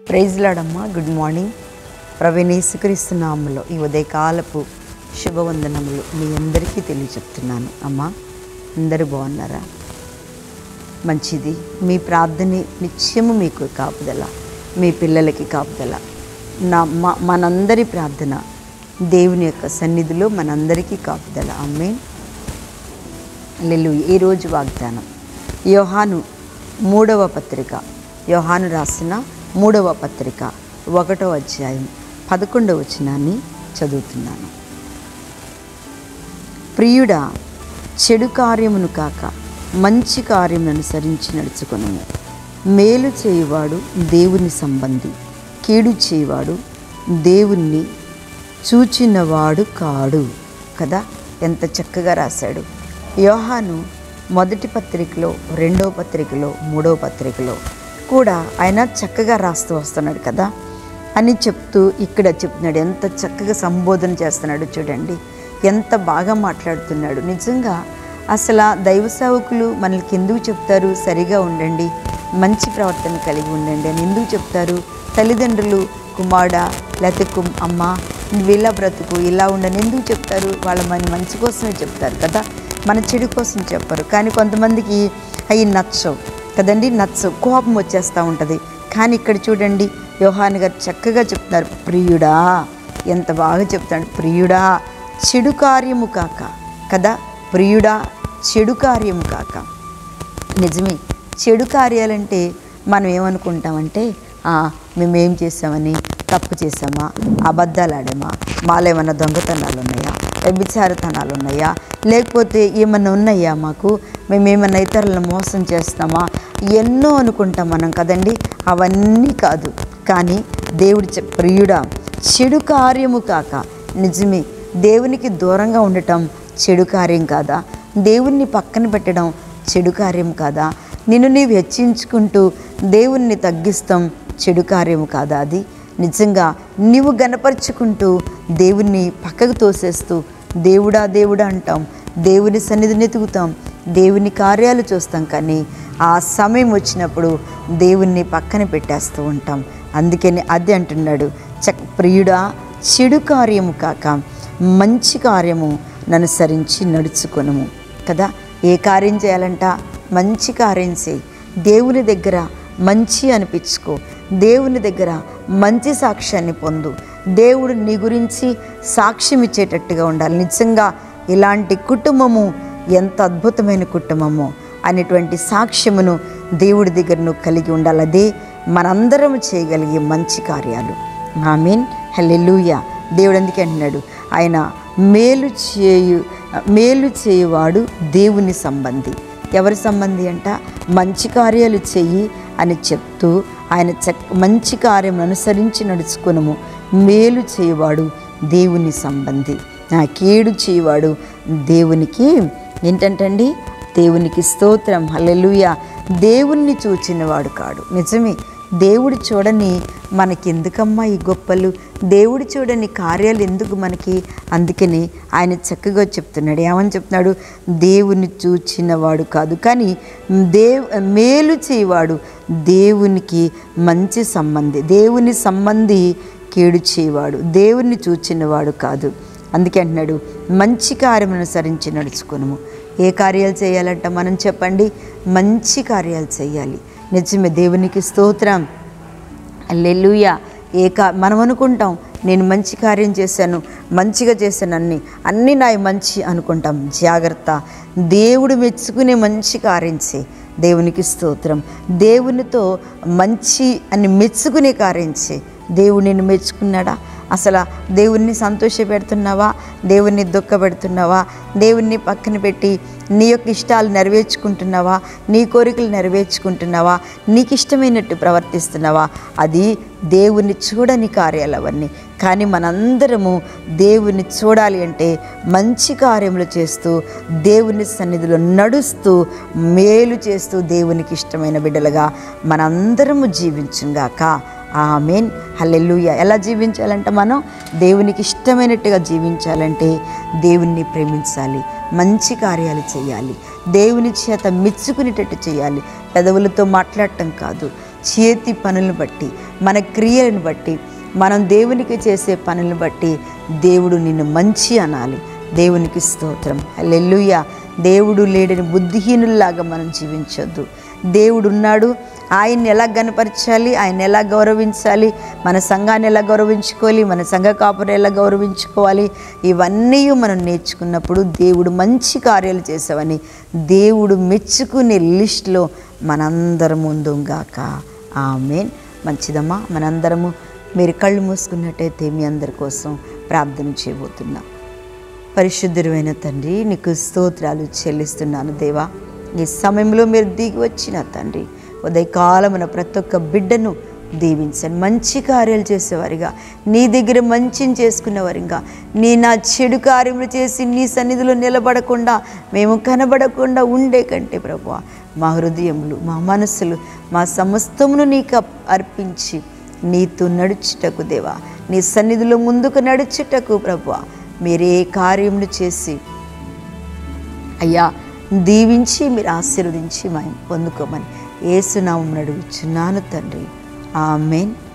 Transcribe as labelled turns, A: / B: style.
A: praise లాడమ్మా good morning ప్రవీణేశ్వరిస్తు నామలో ఈ ఉదయకాలపు శుభవందనములు మీ అందరికీ తెలియచెప్తున్నాను అమ్మా అందరూ బాగున్నారా మంచిది మీ ప్రార్థనే నిత్యము మీకు కాపుదల మీ పిల్లలకి కాపుదల నా మా మనందరి ప్రార్థన దేవుని యొక్క సన్నిధిలో మనందరికీ కాపుదల అమ్మే లెలు ఈరోజు వాగ్దానం యోహాను మూడవ పత్రిక యోహాను రాసిన మూడవ పత్రిక ఒకటో అధ్యాయం పదకొండవ వచనాన్ని చదువుతున్నాను ప్రియుడా చెడు కార్యమును కాక మంచి కార్యమును అనుసరించి నడుచుకొను మేలు చేయువాడు దేవుని సంబంధి కీడు చేయువాడు దేవుణ్ణి చూచినవాడు కాడు కదా ఎంత చక్కగా రాశాడు యోహాను మొదటి పత్రికలో రెండవ పత్రికలో మూడవ పత్రికలో కూడా ఆయన చక్కగా రాస్తూ వస్తున్నాడు కదా అని చెప్తూ ఇక్కడ చెప్తున్నాడు ఎంత చక్కగా సంబోధన చేస్తున్నాడు చూడండి ఎంత బాగా మాట్లాడుతున్నాడు నిజంగా అసలు ఆ దైవ సేవకులు మనకి ఎందుకు చెప్తారు సరిగా ఉండండి మంచి ప్రవర్తన కలిగి ఉండండి అని ఎందుకు చెప్తారు తల్లిదండ్రులు కుమారుడా లేకపోతే కుం అమ్మ నువ్వు ఇలా బ్రతుకు ఇలా ఉండని ఎందుకు చెప్తారు వాళ్ళ మన మంచి కోసమే చెప్తారు కదా మన చెడు కోసం చెప్పరు కానీ కొంతమందికి అవి నచ్చవు కదండి నచ్చవు కోపం వచ్చేస్తూ ఉంటుంది కానీ ఇక్కడ చూడండి యోహాన్ గారు చక్కగా చెప్తున్నారు ప్రియుడా ఎంత బాగా చెప్తాడు ప్రియుడా చెడు కార్యము కాక కదా ప్రియుడా చెడు కార్యము కాక నిజమే చెడు కార్యాలంటే మనం ఏమనుకుంటామంటే "ఆ, మేమేం చేసామని తప్పు చేసామా అబద్ధాలు ఆడామా మాలో ఏమన్నా దొంగతనాలు ఉన్నాయా వ్యభిచారతనాలు ఉన్నాయా లేకపోతే ఏమన్నా ఉన్నాయా మాకు మేమేమన్నా ఇతరులను మోసం చేస్తామా ఎన్నో అనుకుంటాం మనం కదండి అవన్నీ కాదు కానీ దేవుడి చె ప్రియుడా చెడు కార్యము కాక నిజమే దేవునికి దూరంగా ఉండటం చెడు కార్యం కాదా దేవుణ్ణి పక్కన పెట్టడం చెడు కార్యం కాదా నిన్ను నీవు హెచ్చించుకుంటూ దేవుణ్ణి తగ్గిస్తాం చెడు కార్యం కాదా అది నిజంగా నీవు గనపరుచుకుంటూ దేవుణ్ణి పక్కకు తోసేస్తూ దేవుడా దేవుడా అంటాం దేవుని సన్నిధిని ఎతుకుతాం దేవుని కార్యాలు చూస్తాం కానీ ఆ సమయం వచ్చినప్పుడు దేవుణ్ణి పక్కన పెట్టేస్తూ ఉంటాం అందుకని అది అంటున్నాడు చక్ ప్రియుడా చెడు కార్యము కాక మంచి కార్యము ననుసరించి నడుచుకొనుము కదా ఏ కార్యం చేయాలంట మంచి కార్యం చేయి దేవుని దగ్గర మంచి అనిపించుకో దేవుని దగ్గర మంచి సాక్ష్యాన్ని పొందు దేవుడు నీ గురించి సాక్ష్యం ఇచ్చేటట్టుగా ఉండాలి నిజంగా ఇలాంటి కుటుంబము ఎంత అద్భుతమైన కుటుంబమో అనేటువంటి సాక్ష్యమును దేవుడి దగ్గర నువ్వు కలిగి ఉండాలి అదే మనందరం చేయగలిగే మంచి కార్యాలు ఆమీన్ హల్లెలూయా దేవుడు అందుకే అంటున్నాడు ఆయన మేలు చేయు మేలు చేయువాడు దేవుని సంబంధి ఎవరి సంబంధి అంట మంచి కార్యాలు చెయ్యి అని చెప్తూ ఆయన చక్ మంచి కార్యం అనుసరించి నడుచుకునము మేలు చేయువాడు దేవుని సంబంధి నా కీడు చేయువాడు దేవునికి ఏంటంటండి దేవునికి స్తోత్రం హల్లెలూయ దేవుణ్ణి చూచినవాడు కాడు నిజమే దేవుడు చూడని మనకెందుకమ్మా ఈ గొప్పలు దేవుడు చూడని కార్యాలు ఎందుకు మనకి అందుకని ఆయన చక్కగా చెప్తున్నాడు ఏమని చెప్తున్నాడు దేవుని చూచినవాడు కాదు కానీ దేవ్ మేలు చేయవాడు దేవునికి మంచి సంబంధి దేవుని సంబంధి కీడు చేయవాడు దేవుణ్ణి చూచినవాడు కాదు అందుకే అంటున్నాడు మంచి కార్యం అనుసరించి నడుచుకునము ఏ కార్యాలు చేయాలంట మనం చెప్పండి మంచి కార్యాలు చేయాలి నిజమే దేవునికి స్తోత్రం అల్లెలుయ ఏ కా మనం అనుకుంటాం నేను మంచి కార్యం చేశాను మంచిగా చేశాను అన్ని అన్నీ నా మంచి అనుకుంటాం జాగ్రత్త దేవుడు మెచ్చుకునే మంచి కార్యం చేయి దేవునికి స్తోత్రం దేవునితో మంచి అని మెచ్చుకునే కార్యం చేయి దేవుడు నిన్ను మెచ్చుకున్నాడా అసలు దేవుణ్ణి సంతోషపెడుతున్నావా దేవుణ్ణి దుఃఖపెడుతున్నావా దేవుణ్ణి పక్కన పెట్టి నీ యొక్క ఇష్టాలు నెరవేర్చుకుంటున్నావా నీ కోరికలు నెరవేర్చుకుంటున్నావా నీకు ఇష్టమైనట్టు ప్రవర్తిస్తున్నావా అది దేవుని చూడని కార్యాలు అవన్నీ కానీ మనందరము దేవుని చూడాలి అంటే మంచి కార్యములు చేస్తూ దేవుని సన్నిధిలో నడుస్తూ మేలు చేస్తూ దేవునికి ఇష్టమైన బిడ్డలుగా మనందరము జీవించుగాక ఆమెన్ హల్లెలూయ ఎలా జీవించాలంటే మనం దేవునికి ఇష్టమైనట్టుగా జీవించాలంటే దేవుణ్ణి ప్రేమించాలి మంచి కార్యాలు చేయాలి దేవుని చేత మెచ్చుకునేటట్టు చేయాలి పెదవులతో మాట్లాడటం కాదు చేతి పనులను బట్టి మన క్రియలను బట్టి మనం దేవునికి చేసే పనులను బట్టి దేవుడు నిన్ను మంచి అనాలి దేవునికి స్తోత్రం హల్లెలూయ దేవుడు లేడని బుద్ధిహీనుల్లాగా మనం జీవించొద్దు దేవుడు ఉన్నాడు ఆయన్ని ఎలా గనపరచాలి ఆయన ఎలా గౌరవించాలి మన సంఘాన్ని ఎలా గౌరవించుకోవాలి మన సంఘ కాపురం ఎలా గౌరవించుకోవాలి ఇవన్నీ మనం నేర్చుకున్నప్పుడు దేవుడు మంచి కార్యాలు చేసావని దేవుడు మెచ్చుకునే లిస్టులో మనందరం ఉందుగాక ఆమెన్ మంచిదమ్మా మనందరము మీరు కళ్ళు మూసుకున్నట్టయితే మీ అందరి కోసం ప్రార్థన చేయబోతున్నాం పరిశుద్ధుడైన తండ్రి నీకు స్తోత్రాలు చెల్లిస్తున్నాను దేవా ఈ సమయంలో మీరు దిగి వచ్చిన తండ్రి ఉదయకాలమున ప్రతి ఒక్క బిడ్డను దీవించండి మంచి కార్యాలు చేసేవారిగా నీ దగ్గర మంచిని చేసుకునేవారిగా నీ నా చెడు కార్యములు చేసి నీ సన్నిధిలో నిలబడకుండా మేము కనబడకుండా ఉండే కంటే ప్రభు మా హృదయములు మా మనసులు మా సమస్తమును నీకు అప్- అర్పించి నీతో నడుచుటకు దేవా నీ సన్నిధిలో ముందుకు నడుచుటకు ప్రభు మీరే కార్యములు చేసి అయ్యా దీవించి మీరు ఆశీర్వదించి మా పొందుకోమని ఏసునామం నడుగుచున్నాను తండ్రి ఆమెన్